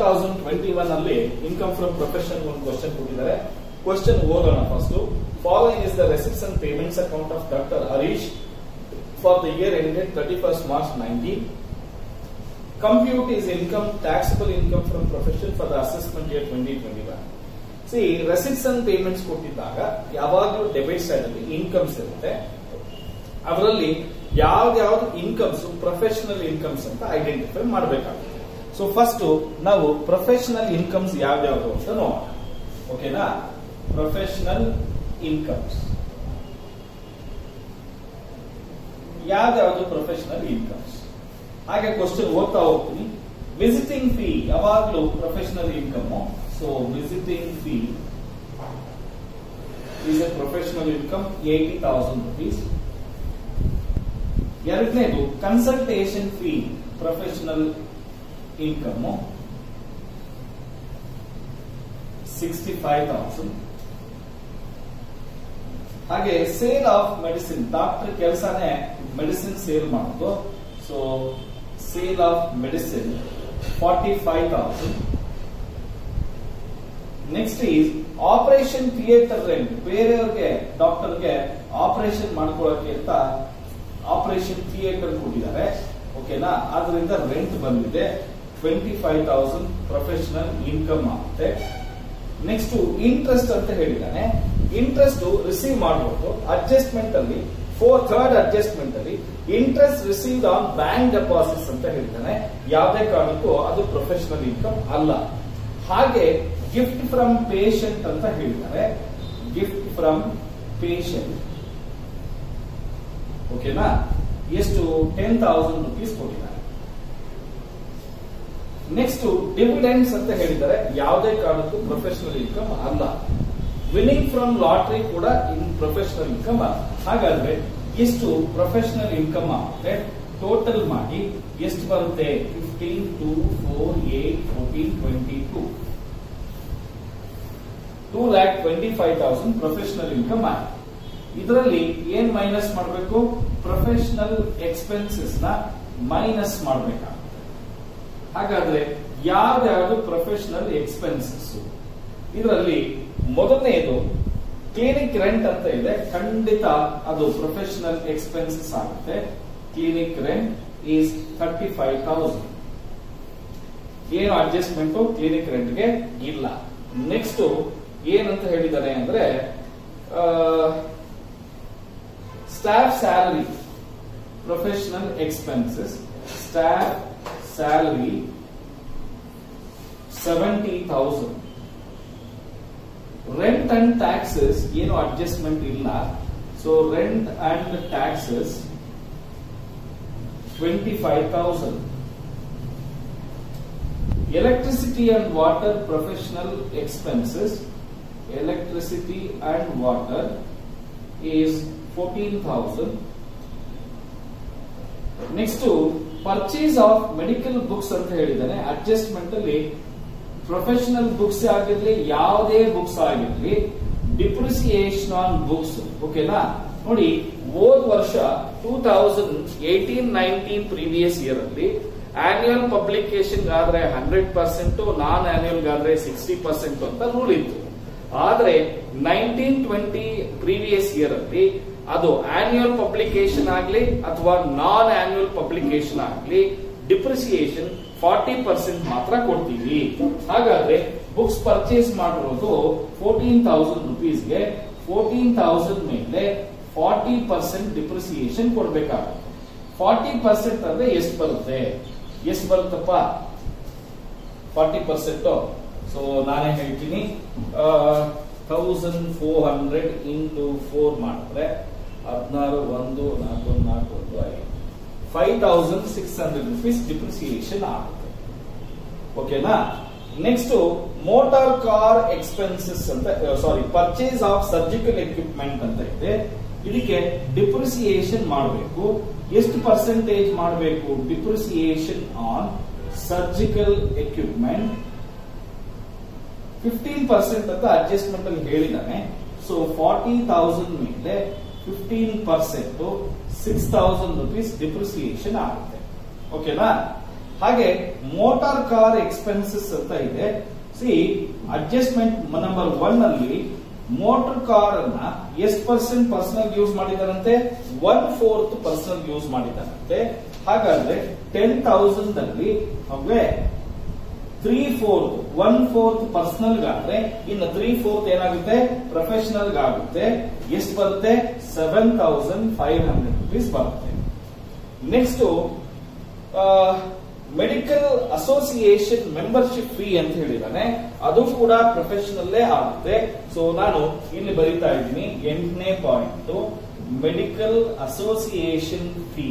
thousand twenty one ಅಲ್ಲಿ income from profession ಒಂದು question ಕೊಟ್ಟಿದ್ದಾರೆ ಕ್ವಶನ್ ಓದೋಣ first following is the receipts and payments account of doctor Harish for the year ended thirty first March nineteen compute is income taxable income from profession for the assessment year 2021 see receipts and payments ಕೊಟ್ಟಿದ್ದಾಗ ಯಾವಾಗಲೂ debit side ಅಲ್ಲಿ incomes ಇರುತ್ತೆ ಅದರಲ್ಲಿ ಯಾವ್ದಾವ್ದು incomes professional incomes ಅಂತ identify ಮಾಡಬೇಕಾಗುತ್ತೆ so first ನಾವು professional incomes ಯಾವ್ಯಾವ್ದು ಅಂತ ನೋಡೋಣ ಓಕೆನಾ ಪ್ರೊಫೆಷನಲ್ ಇನ್ಕಮ್ಸ್ ಯಾವ್ದಾವ್ದು ಪ್ರೊಫೆಷನಲ್ ಇನ್ಕಮ್ಸ್ ಹಾಗೆ ಕ್ವಶನ್ ಓದ್ತಾ ಹೋಗ್ತೀನಿ ವಿಸಿಟಿಂಗ್ ಫೀ ಯಾವಾಗ್ಲೂ professional income so visiting fee is a professional income eighty thousand rupees ಎರಡನೇದು consultation fee professional income sixty five thousand ಹಾಗೆ ಸೇಲ್ ಆಫ್ ಮೆಡಿಸಿನ್ ಡಾಕ್ಟರ್ ಕೆಲಸನೇ ಮೆಡಿಸಿನ್ ಸೇಲ್ ಮಾಡೋದು so sale of medicine forty five thousand next is operation theatre rent ಬೇರೆಯವ್ರಿಗೆ ಡಾಕ್ಟರ್ಗೆ operation ಮಾಡ್ಕೊಳ್ಳೋಕೆ ಅಂತ operation theatre ಕೊಟ್ಟಿದ್ದಾರೆ ಓಕೆನಾ ಆದ್ರಿಂದ ರೆಂಟ್ ಬಂದಿದೆ twenty five thousand professional income ಆಗುತ್ತೆ ನೆಕ್ಸ್ಟ್ ಇಂಟ್ರೆಸ್ಟ್ ಅಂತ ಹೇಳಿದ್ದಾನೆ ಇಂಟ್ರೆಸ್ಟ್ ರಿಸೀವ್ ಮಾಡಬಹುದು ಅಡ್ಜಸ್ಟ್ಮೆಂಟ್ ಅಲ್ಲಿ ಫೋರ್ ಥರ್ಡ್ ಅಡ್ಜಸ್ಟ್ಮೆಂಟ್ ಅಲ್ಲಿ interest received on bank deposits ಅಂತ ಹೇಳಿದ್ದಾನೆ ಯಾವುದೇ ಕಾರಣಕ್ಕೂ ಅದು ಪ್ರೊಫೆಷನಲ್ ಇನ್ಕಮ್ ಅಲ್ಲ ಹಾಗೆ ಗಿಫ್ಟ್ ಫ್ರಮ್ ಪೇಷಂಟ್ ಅಂತ ಹೇಳಿದ್ದಾರೆ ಗಿಫ್ಟ್ ಫ್ರಮ್ ಪೇಷಂಟ್ ಓಕೆನಾ ಎಷ್ಟು ಟೆನ್ ತೌಸಂಡ್ ರುಪೀಸ್ ಕೊಟ್ಟಿದ್ದಾರೆ ನೆಕ್ಸ್ಟ್ ಡಿವಿಡೆಂಡ್ಸ್ ಅಂತ ಹೇಳಿದ್ದಾರೆ ಯಾವುದೇ ಕಾರಣಕ್ಕೂ ಪ್ರೊಫೆಷನಲ್ ಇನ್ಕಮ್ ಅಲ್ಲ ವಿನಿಂಗ್ ಫ್ರಮ್ ಲಾಟ್ರಿ ಕೂಡ ಇನ್ ಪ್ರೊಫೆಷನಲ್ ಇನ್ಕಮ್ ಅಲ್ಲ ಹಾಗಾದ್ರೆ ಎಷ್ಟು ಪ್ರೊಫೆಷನಲ್ ಇನ್ಕಮ್ ಆಗುತ್ತೆ ಟೋಟಲ್ ಮಾಡಿ ಎಷ್ಟು ಬರುತ್ತೆ fifteen two four eight fourteen twenty two two lakh twenty five thousand professional income ಆಗಿದೆ ಇದರಲ್ಲಿ ಏನ್ ಮೈನಸ್ ಮಾಡಬೇಕು ಪ್ರೊಫೆಷನಲ್ ಎಕ್ಸ್ಪೆನ್ಸಸ್ ನ ಮೈನಸ್ ಮಾಡಬೇಕಾಗುತ್ತೆ ಹಾಗಾದ್ರೆ ಯಾವ್ದಾವ್ದು ಪ್ರೊಫೆಷನಲ್ ಎಕ್ಸ್ಪೆನ್ಸಸ್ ಇದರಲ್ಲಿ ಮೊದಲನೆಯದು ಕ್ಲಿನಿಕ್ ರೆಂಟ್ ಅಂತ ಇದೆ ಖಂಡಿತ ಅದು ಪ್ರೊಫೆಷನಲ್ ಎಕ್ಸ್ಪೆನ್ಸಸ್ ಆಗುತ್ತೆ clinic rent is thirty five thousand ಏನು ಅಡ್ಜಸ್ಟ್ಮೆಂಟ್ ಕ್ಲಿನಿಕ್ ರೆಂಟ್ಗೆ ಇಲ್ಲ ನೆಕ್ಸ್ಟ್ ಏನಂತ ಹೇಳಿದ್ದಾರೆ ಅಂದ್ರೆ staff salary professional expenses staff salary seventy thousand rent and taxes ಏನು ಅಡ್ಜಸ್ಟ್ಮೆಂಟ್ ಇಲ್ಲ so rent and taxes twenty five thousand electricity and water professional expenses electricity and water is fourteen thousand next purchase of medical books ಅಂತ ಹೇಳಿದ್ದಾನೆ adjustment ಅಲ್ಲಿ professional books ಆಗಿರ್ಲಿ ಯಾವುದೇ books ಆಗಿರ್ಲಿ depreciation on books ಓಕೆನಾ ನೋಡಿ ಹೋದ್ ವರ್ಷ two thousand eighteen nineteen previous year ಅಲ್ಲಿ ಆನ್ಯುಯಲ್ ಪಬ್ಲಿಕೇಶನ್ ಆದ್ರೆ ಹಂಡ್ರೆಡ್ ಪರ್ಸೆಂಟ್ ನಾನ್ ಆನ್ಯುಯಲ್ ಆದ್ರೆ ಸಿಕ್ಸ್ಟಿ ಪರ್ಸೆಂಟ್ ಅಂತ ರೂಲ್ ಇತ್ತು ಆದ್ರೆ ನೈನ್ಟೀನ್ ಟ್ವೆಂಟಿ ಪ್ರೀವಿಯಸ್ ಇಯರ್ ಅಲ್ಲಿ ಅದು ಆನ್ಯುಯಲ್ ಪಬ್ಲಿಕೇಶನ್ ಆಗಲಿ ಅಥವಾ ನಾನ್ ಆನ್ಯುಯಲ್ ಪಬ್ಲಿಕೇಶನ್ ಆಗಲಿ ಡಿಪ್ರಿಸಿಯೇಷನ್ ಫಾರ್ಟಿ ಪರ್ಸೆಂಟ್ ಮಾತ್ರ ಕೊಡ್ತೀವಿ ಹಾಗಾದ್ರೆ ಬುಕ್ಸ್ ಪರ್ಚೇಸ್ ಮಾಡಿರೋದು ಫೋರ್ಟೀನ್ ತೌಸಂಡ್ ರುಪೀಸ್ಗೆ ಫೋರ್ಟೀನ್ ತೌಸಂಡ್ ಮೇಲೆ ಫಾರ್ಟಿ ಪರ್ಸೆಂಟ್ ಡಿಪ್ರಿಸಿಯೇಷನ್ ಕೊಡ್ಬೇಕಾಗುತ್ತೆ ಫಾರ್ಟಿ ಪರ್ಸೆಂಟ್ ಅಂದ್ರೆ ಎಷ್ಟು ಬರುತ್ತೆ ಎಷ್ಟು ಬರುತ್ತಪ್ಪ ಫಾರ್ಟಿ ಪರ್ಸೆಂಟ್ ಸೊ ನಾನೇ ಹೇಳ್ತೀನಿ thousand four hundred into four ಮಾಡಿದ್ರೆ ಹದಿನಾರು ಒಂದು ನಾಲ್ಕು ನಾಲ್ಕು ಒಂದು ಐದು five thousand six hundred rupees depreciation ಆಗುತ್ತೆ ಓಕೆನಾ ನೆಕ್ಸ್ಟ್ ಮೋಟಾರ್ ಕಾರ್ ಎಕ್ಸ್ಪೆನ್ಸಸ್ ಅಂತ sorry purchase of surgical equipment ಅಂತ ಇದೆ ಇದಕ್ಕೆ ಡಿಪ್ರಿಸಿಯೇಷನ್ ಮಾಡಬೇಕು ಎಷ್ಟು ಪರ್ಸೆಂಟೇಜ್ ಮಾಡಬೇಕು depreciation on surgical equipment fifteen percent ಅಂತ ಅಡ್ಜಸ್ಟ್ಮೆಂಟ್ ಅಲ್ಲಿ ಹೇಳಿದ್ದಾನೆ ಸೊ ಫಾರ್ಟಿ ತೌಸಂಡ್ ಮೇಲೆ fifteen percent six thousand rupees depreciation ಆಗುತ್ತೆ ಓಕೆನಾ ಹಾಗೆ ಮೋಟಾರ್ ಕಾರ್ ಎಕ್ಸ್ಪೆನ್ಸಸ್ ಅಂತ ಇದೆ ಸಿ ಅಡ್ಜಸ್ಟ್ಮೆಂಟ್ ನಂಬರ್ ಒನ್ ಅಲ್ಲಿ ಮೋಟರ್ ಕಾರ್ ಅನ್ನ ಎಷ್ಟು ಪರ್ಸೆಂಟ್ ಪರ್ಸನಲ್ ಯೂಸ್ ಮಾಡಿದಾರಂತೆ ಒನ್ ಫೋರ್ತ್ ಪರ್ಸನಲ್ ಯೂಸ್ ಮಾಡಿದಾರಂತೆ ಹಾಗಾದ್ರೆ ಟೆನ್ ತೌಸಂಡ್ ಅಲ್ಲಿ ಅವೇ three fourth one fourth personal ಗಾದ್ರೆ ಇನ್ನು ತ್ರೀ ಫೋರ್ತ್ ಏನಾಗುತ್ತೆ ಪ್ರೊಫೆಷನಲ್ ಆಗುತ್ತೆ ಎಷ್ಟು ಬರುತ್ತೆ seven thousand five hundred rupees ಬರುತ್ತೆ next medical association membership fee ಅಂತ ಹೇಳಿದಾನೆ ಅದು ಕೂಡ ಪ್ರೊಫೆಷನಲ್ಲೇ ಆಗುತ್ತೆ ಸೊ ನಾನು ಇಲ್ಲಿ ಬರಿತಾ ಇದ್ದೀನಿ ಎಂಟನೇ ಪಾಯಿಂಟ್ ಮೆಡಿಕಲ್ ಅಸೋಸಿಯೇಷನ್ ಫೀ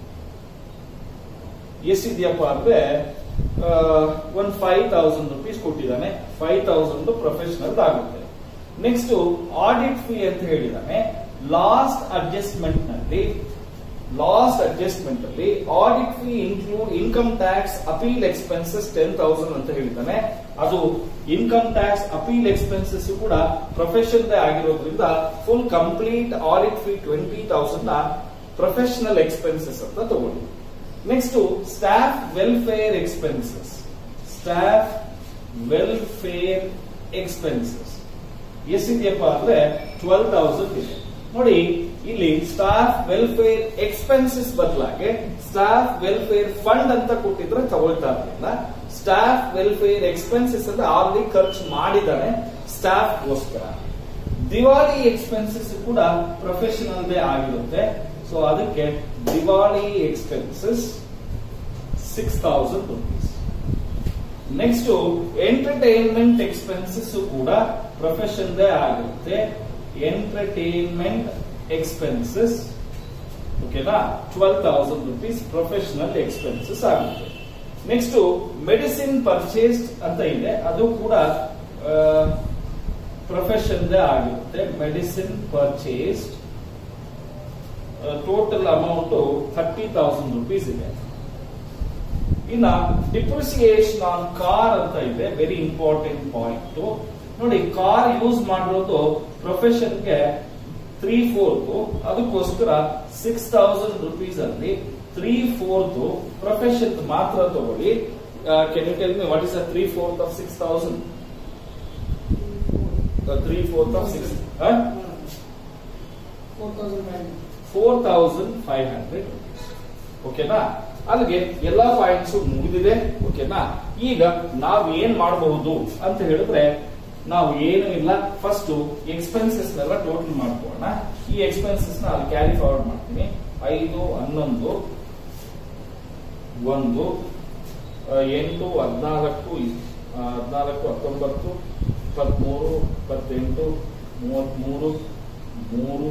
ಎಷ್ಟಿದೆಯಪ್ಪ ಅಂದ್ರೆ ಒಂದು ಫೈವ್ ತೌಸಂಡ್ ರುಪೀಸ್ ಕೊಟ್ಟಿದ್ದಾನೆ ಫೈವ್ ತೌಸಂಡ್ ಪ್ರೊಫೆಷನಲ್ ಆಗುತ್ತೆ ನೆಕ್ಸ್ಟ್ ಆಡಿಟ್ ಫೀ ಅಂತ ಹೇಳಿದಾನೆ ಲಾಸ್ಟ್ ಅಡ್ಜಸ್ಟ್ಮೆಂಟ್ ನಲ್ಲಿ ಲಾಸ್ಟ್ ಅಡ್ಜಸ್ಟ್ಮೆಂಟ್ ಅಲ್ಲಿ audit fee include income tax appeal expenses ten thousand ಅಂತ ಹೇಳಿದ್ದಾನೆ ಅದು ಇನ್ಕಮ್ ಟ್ಯಾಕ್ಸ್ ಅಪೀಲ್ ಎಕ್ಸ್ಪೆನ್ಸಸ್ ಕೂಡ ಪ್ರೊಫೆಷನ್ ಆಗಿರೋದ್ರಿಂದ full complete audit fee twenty thousand professional expenses ಅಂತ ತಗೊಳ್ಳಿ next staff welfare expenses staff welfare expenses ಎಷ್ಟಿದೆಯಪ್ಪ ಅಂದ್ರೆ ಟ್ವೆಲ್ ತೌಸಂಡ್ ಇದೆ ನೋಡಿ ಇಲ್ಲಿ ಸ್ಟಾಫ್ ವೆಲ್ಫೇರ್ ಎಕ್ಸ್ಪೆನ್ಸಸ್ ಬದಲಾಗಿ ಸ್ಟಾಫ್ ವೆಲ್ಫೇರ್ ಫಂಡ್ ಅಂತ ಕೊಟ್ಟಿದ್ರೆ ತಗೊಳ್ತಾ ಇರಲಿಲ್ಲ ಸ್ಟಾಫ್ ವೆಲ್ಫೇರ್ ಎಕ್ಸ್ಪೆನ್ಸಸ್ ಅಂತ ಆಲ್ರೆಡಿ ಖರ್ಚು ಮಾಡಿದ್ದಾನೆ ಸ್ಟಾಫ್ಗೋಸ್ಕರ ದಿವಾಳಿ ಎಕ್ಸ್ಪೆನ್ಸಸ್ ಕೂಡ ಪ್ರೊಫೆಷನಲ್ ಆಗಿರುತ್ತೆ ಸೊ ಅದಕ್ಕೆ Diwali expenses six thousand rupees next entertainment expenses ಕೂಡ ಪ್ರೊಫೆಷನ್ ಆಗಿರುತ್ತೆ ಎಂಟರ್ಟೈನ್ಮೆಂಟ್ ಎಕ್ಸ್ಪೆನ್ಸಸ್ ಓಕೆನಾ twelve thousand rupees professional expenses ಆಗುತ್ತೆ ನೆಕ್ಸ್ಟ್ ಮೆಡಿಸಿನ್ ಪರ್ಚೇಸ್ ಅಂತ ಇದೆ ಅದು ಕೂಡ ಪ್ರೊಫೆಷನ್ ಆಗಿರುತ್ತೆ medicine purchase total amount thirty thousand rupees ಇದೆ ಇನ್ನ ಡಿಪ್ರಿಸಿಯೇಷನ್ ಆನ್ ಕಾರ್ ಅಂತ ಇದೆ ವೆರಿ ಇಂಪಾರ್ಟೆಂಟ್ ಪಾಯಿಂಟ್ ನೋಡಿ ಕಾರ್ ಯೂಸ್ ಮಾಡಿರೋದು ಪ್ರೊಫೆಷನ್ಗೆ ತ್ರೀ ಫೋರ್ತ್ ಅದಕ್ಕೋಸ್ಕರ ಸಿಕ್ಸ್ ತೌಸಂಡ್ ರುಪೀಸ್ ಅಲ್ಲಿ ತ್ರೀ ಫೋರ್ತ್ ಪ್ರೊಫೆಷನ್ ಮಾತ್ರ ತಗೊಳ್ಳಿ can you tell me what is a three fourth of six thousand three fourth of six four thousand five hundred rupees ಓಕೆನಾ ಅಲ್ಲಿಗೆ ಎಲ್ಲಾ points ಮುಗಿದಿದೆ ಓಕೆನಾ ಈಗ ನಾವು ಏನ್ ಮಾಡಬಹುದು ಅಂತ ಹೇಳಿದ್ರೆ ನಾವು ಏನು ಇಲ್ಲ ಫಸ್ಟ್ ಎಕ್ಸ್ಪೆನ್ಸಸ್ ನೆಲ್ಲ ಟೋಟಲ್ ಮಾಡ್ಕೊಳ್ಳೋಣ ಈ ಎಕ್ಸ್ಪೆನ್ಸಸ್ ನ ಅಲ್ಲಿ ಕ್ಯಾರಿ ಫಾರ್ವರ್ಡ್ ಮಾಡ್ತೀನಿ ಐದು ಹನ್ನೊಂದು ಒಂದು ಎಂಟು ಹದಿನಾಲ್ಕು ಹದಿನಾಲ್ಕು ಹತ್ತೊಂಬತ್ತು ಇಪ್ಪತ್ಮೂರು ಇಪ್ಪತ್ತೆಂಟು ಮೂವತ್ಮೂರು ಮೂರು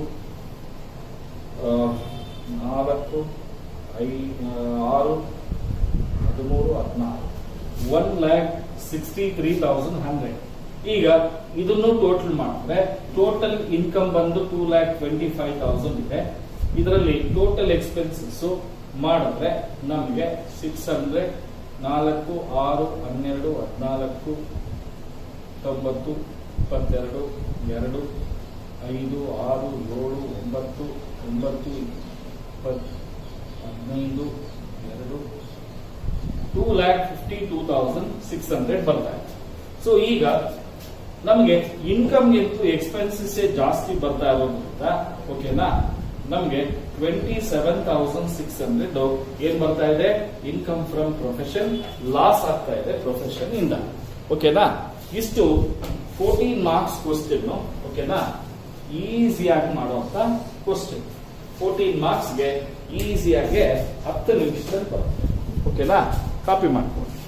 ನಾಲ್ಕು ಐ ಆರು ಹದಿಮೂರು ಹದಿನಾರು one lakh sixty three thousand hundred ಈಗ ಇದನ್ನು ಟೋಟಲ್ ಮಾಡಿದ್ರೆ ಟೋಟಲ್ ಇನ್ಕಮ್ ಬಂದು two lakh twenty five thousand ಇದೆ ಇದರಲ್ಲಿ ಟೋಟಲ್ ಎಕ್ಸ್ಪೆನ್ಸಸ್ ಮಾಡಿದ್ರೆ ನಮಗೆ ಸಿಕ್ಸ್ ಹಂಡ್ರೆಡ್ ನಾಲ್ಕು ಆರು ಹನ್ನೆರಡು ಹದಿನಾಲ್ಕು ತೊಂಬತ್ತು ಇಪ್ಪತ್ತೆರಡು ಎರಡು ಐದು ಆರು ಏಳು ಒಂಬತ್ತು ಒಂಬತ್ತು ಇಪ್ಪತ್ತು ಹದಿನೈದು ಎರಡು two lakh fifty two thousand six hundred ಬರ್ತಾ ಇದೆ ಸೊ ಈಗ ನಮಗೆ ಇನ್ಕಮ್ ಗಿಂತ ಎಕ್ಸ್ಪೆನ್ಸಸ್ ಜಾಸ್ತಿ ಬರ್ತಾ ಇರೋದ್ರಿಂದ ಓಕೆನಾ ನಮಗೆ twenty seven thousand six hundred ಏನ್ ಬರ್ತಾ ಇದೆ ಇನ್ಕಮ್ ಫ್ರಮ್ ಪ್ರೊಫೆಷನ್ ಲಾಸ್ ಆಗ್ತಾ ಇದೆ ಪ್ರೊಫೆಷನ್ ಇಂದ ಓಕೆನಾ ಇಷ್ಟು ಫೋರ್ಟೀನ್ ಮಾರ್ಕ್ಸ್ ಕ್ವಶನ್ ಓಕೆನಾ ಈಸಿಯಾಗಿ ಮಾಡುವಂತ ಕ್ವಶನ್ ಫೋರ್ಟೀನ್ ಮಾರ್ಕ್ಸ್ಗೆ ಈಸಿಯಾಗಿ ಹತ್ತು ನಿಮಿಷದಲ್ಲಿ ಬರುತ್ತೆ ಓಕೆನಾ ಕಾಪಿ ಮಾಡ್ಕೊಳ್ಳಿ